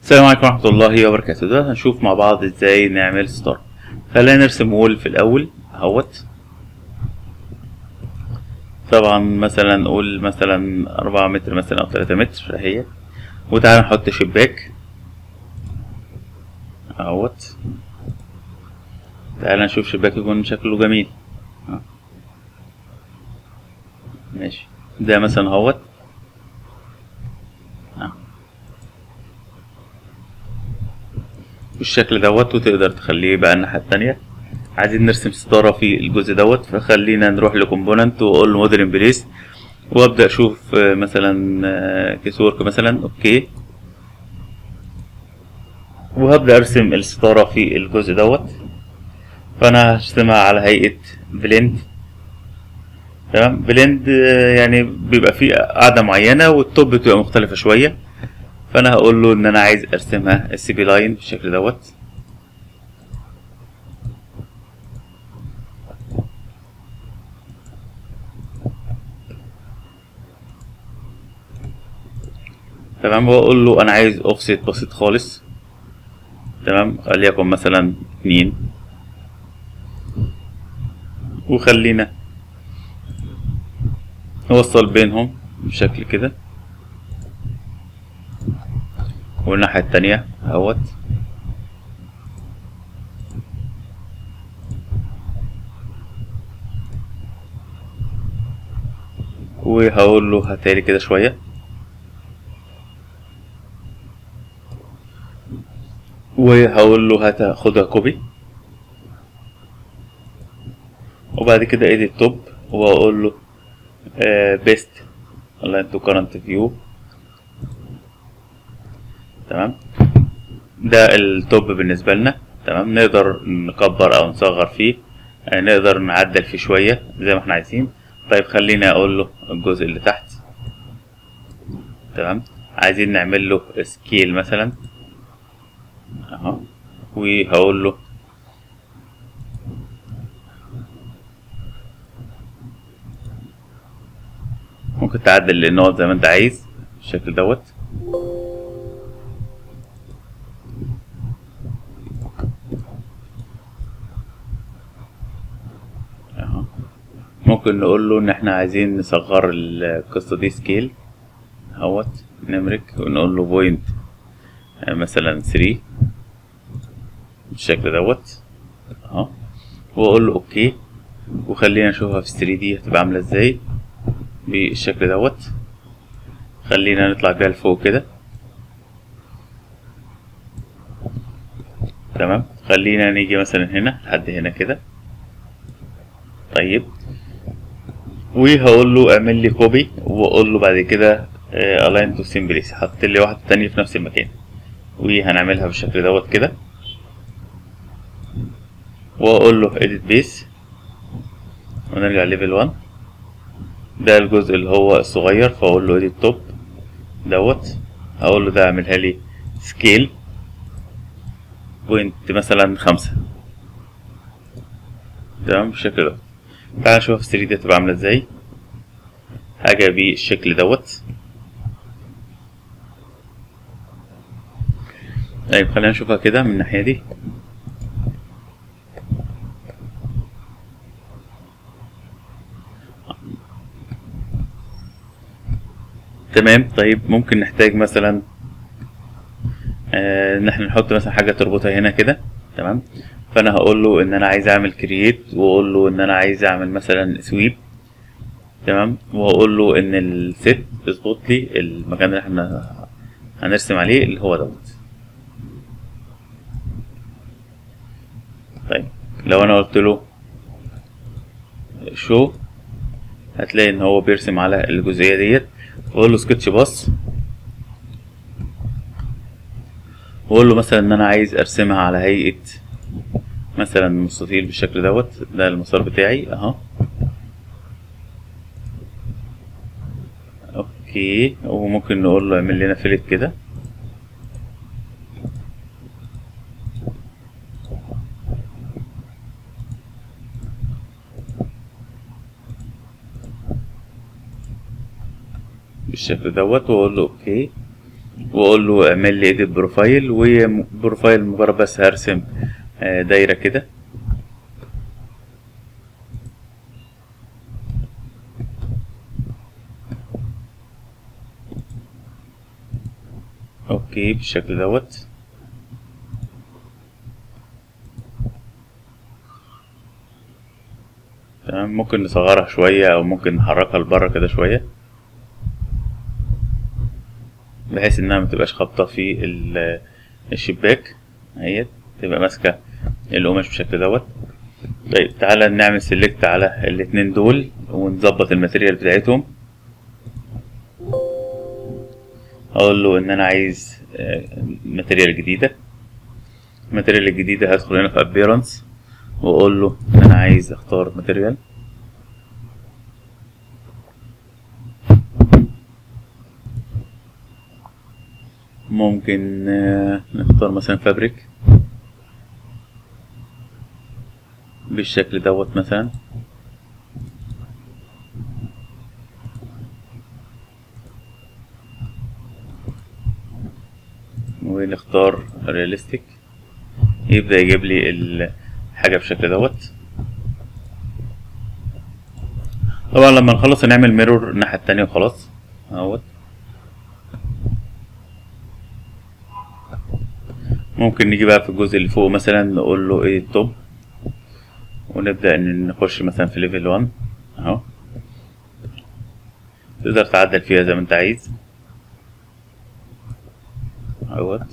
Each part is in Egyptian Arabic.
السلام عليكم ورحمة الله وبركاته دلوقتي هنشوف مع بعض ازاي نعمل ستار خلينا نرسم وول في الأول اهوت طبعا مثلا نقول مثلا أربعة متر مثلا أو تلاتة متر اهي وتعالى نحط شباك اهوت تعالى نشوف شباك يكون شكله جميل اه. ماشي ده مثلا اهوت بالشكل دوت وتقدر تخليه بقى الناحية التانية عايزين نرسم ستارة في الجزء دوت فخلينا نروح لكومبوننت واقول له موديل بليس وابدا اشوف آه، مثلا كيس ورك مثلا اوكي وهبدا ارسم الستارة في الجزء دوت فانا هرسمها على هيئة بلند تمام بلند آه، يعني بيبقى فيه قاعدة معينة والتوب بتبقى مختلفة شوية فانا هقول له ان انا عايز ارسمها السي بي لاين بالشكل دوت تمام واقول له انا عايز اوفست بسيط خالص تمام وليكن مثلا اتنين وخلينا نوصل بينهم بشكل كده والناحية التانية اهوت وهقول له هاتالي كده شوية وهقول له هات خدها كوبي وبعد كده ايدي التوب وهقول له بيست align to current view تمام ده التوب بالنسبة لنا تمام نقدر نكبر او نصغر فيه آه، نقدر نعدل فيه شوية زي ما احنا عايزين طيب خليني اقول له الجزء اللي تحت تمام عايزين نعمل له سكيل مثلا اهو وهقول له ممكن تعدل النقط زي ما انت عايز بالشكل دوت اهو ممكن نقول له ان احنا عايزين نصغر القصة دي سكيل اهوت نمرك ونقول له بوينت مثلا 3 بالشكل دوت اهو واقول له اوكي وخلينا نشوفها في 3 دي هتبقى عاملة ازاي بالشكل دوت خلينا نطلع بيها لفوق كده تمام خلينا نيجي مثلا هنا لحد هنا كده طيب وهقول له اعمل لي كوبي واقول له بعد كده الاين تو سيمبليس حط لي واحده تانية في نفس المكان وهنعملها بالشكل دوت كده واقول له edit بيس ونرجع ليفل 1 ده الجزء اللي هو الصغير فاقول له edit توب دوت هقول له ده اعملها لي سكيل بوينت مثلا خمسة تمام بالشكل دوت تعال نشوف في 3 دي هتبقى عاملة ازاي حاجة بالشكل دوت طيب خلينا نشوفها كده من الناحية دي تمام طيب ممكن نحتاج مثلا آه، ان احنا نحط مثلا حاجة تربطها هنا كده تمام فانا هقول له ان انا عايز اعمل كرييت واقول له ان انا عايز اعمل مثلا سويب تمام وهقول له ان الست اظبط لي المكان اللي احنا هنرسم عليه اللي هو دوت طيب لو انا قلت له شو هتلاقي ان هو بيرسم على الجزئيه ديت واقول له سكتش باص واقول له مثلا ان انا عايز ارسمها على هيئه مثلا مستطيل بالشكل دوت ده المسار بتاعي اهو اوكي وممكن نقول له اعمل لنا فيلت كده بالشكل دوت واقول له اوكي واقول له اعمل لي ايديت بروفايل وبروفايل مجرد بس هرسم آه، دايره كده اوكي بالشكل دوت تمام ممكن نصغرها شوية أو ممكن نحركها لبره كده شوية بحيث إنها متبقاش خابطة في ال- الشباك اهي تبقى ماسكة القماش بالشكل دوت طيب تعالى نعمل سيلكت على الاتنين دول ونظبط الماتيريال بتاعتهم اقول له ان انا عايز آه، ماتيريال جديدة الماتيريال الجديدة هدخل هنا في ابيرنس واقول له ان انا عايز اختار ماتيريال ممكن آه، نختار مثلا فابريك بالشكل دوت مثلا ونختار رياليستيك يبدأ يجيب لي الحاجة بالشكل دوت طبعا لما نخلص هنعمل ميرور الناحية التانية وخلاص اهوت ممكن نيجي بقى في الجزء اللي فوق مثلا نقول له ايه التوب ونبدأ ان نخش مثلا في ليفل 1 اهو تقدر تعدل فيها زي ما انت عايز اهوت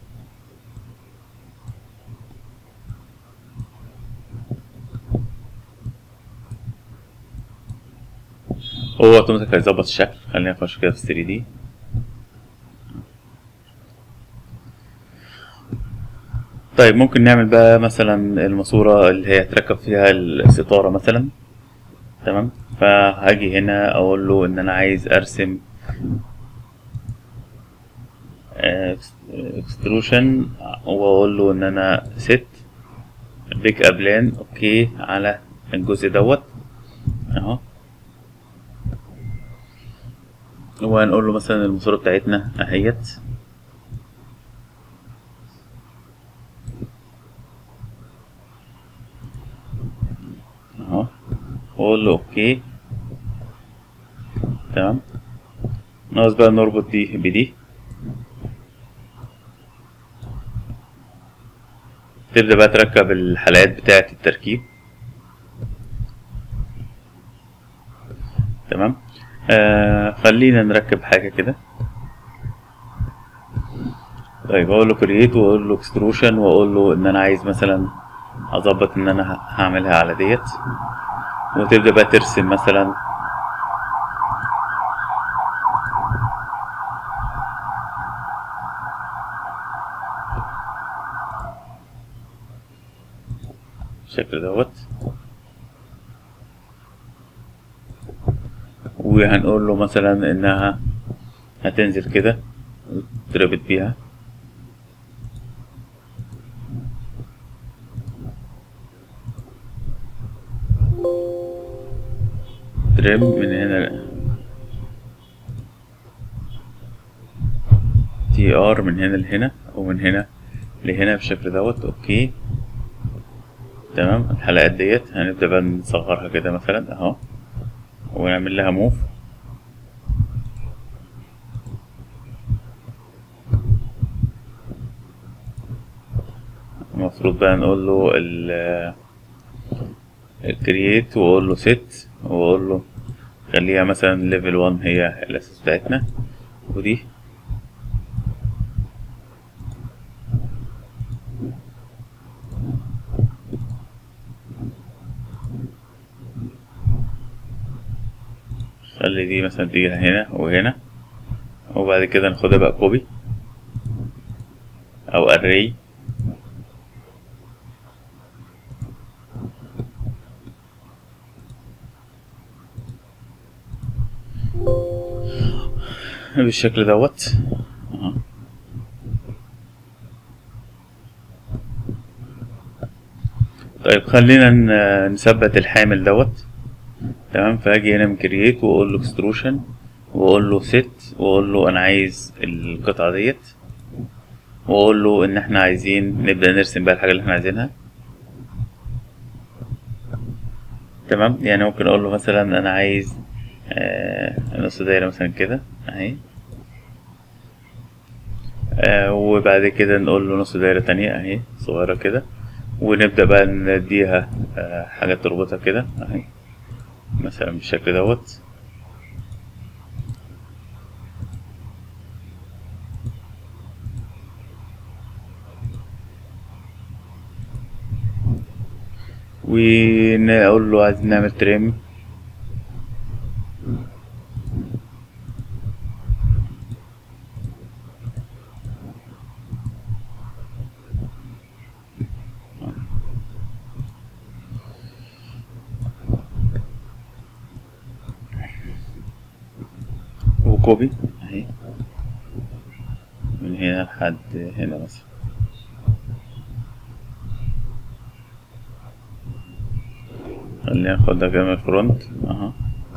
هو اوتوماتيك هيظبط الشكل خلينا نخش كده في 3 دي طيب ممكن نعمل بقى مثلا الماسورة اللي هي تركب فيها الستارة مثلا تمام فهاجي هنا اقول له ان انا عايز ارسم اكستروشن واقول له ان انا ست بيك ابلان اوكي على الجزء دوت اهو وهنقول له مثلا الماسورة بتاعتنا اهيت اهو واقول له اوكي تمام ناقص بقى نربط دي بدي تبدأ بقى تركب الحلقات بتاعة التركيب تمام آه خلينا نركب حاجة كده طيب اقول له كرييت واقول له اكستروشن واقول له ان انا عايز مثلا اظبط ان انا ه- هعملها على ديت وتبدأ بقى ترسم مثلا بالشكل دوت وهنقول له مثلا انها هتنزل كده تربط بيها ترم من هنا تي ار من هنا لهنا ومن هنا لهنا بالشكل دوت اوكي تمام الحلقات ديت هنبدأ بقى نصغرها كده مثلا اهو ونعمل لها موف المفروض بقى نقول له ال الكرييت واقول له set واقول له خليها مثلا ليفل 1 هي الاساس بتاعتنا ودي خلي دي مثلا تيجي هنا وهنا وبعد كده ناخدها بقى كوبي او array بالشكل دوت أهو. طيب خلينا ن- نثبت الحامل دوت تمام فاجي هنا من كرييت واقول له اكستروشن واقول له ست واقول له انا عايز القطعة ديت واقول له ان احنا عايزين نبدأ نرسم بقى الحاجة اللي احنا عايزينها تمام يعني ممكن اقول له مثلا انا عايز آه نص دايرة مثلا كده اهي آه وبعد كده نقول له نص دايرة تانية اهي صغيرة كده ونبدأ بقى نديها آه حاجة تربطها كده اهي مثلا بالشكل دوت ونقول له عايزين نعمل تريم وكوبي اهي من هنا لحد هنا مثلا خلينا ناخدها كده من الفرونت اها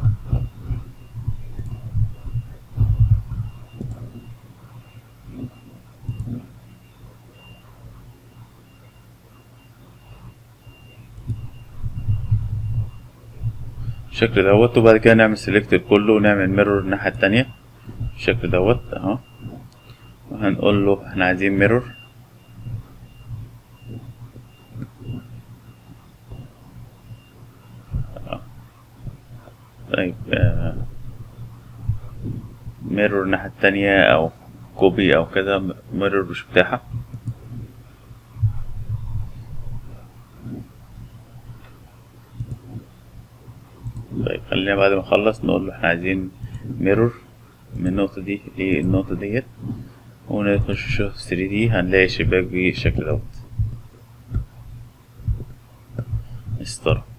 بالشكل دوت وبعد كده نعمل سيلكت كله ونعمل ميرور الناحية التانية بالشكل دوت اهو وهنقول له احنا عايزين ميرور طيب آه ميرور الناحية التانية أو كوبي أو كده ميرور مش متاحة طيب خلينا بعد ما نخلص نقول له احنا عايزين ميرور من النقطة دي للنقطة ديت ونخش نشوف 3 دي هنلاقي شباك بالشكل دوت مسطرة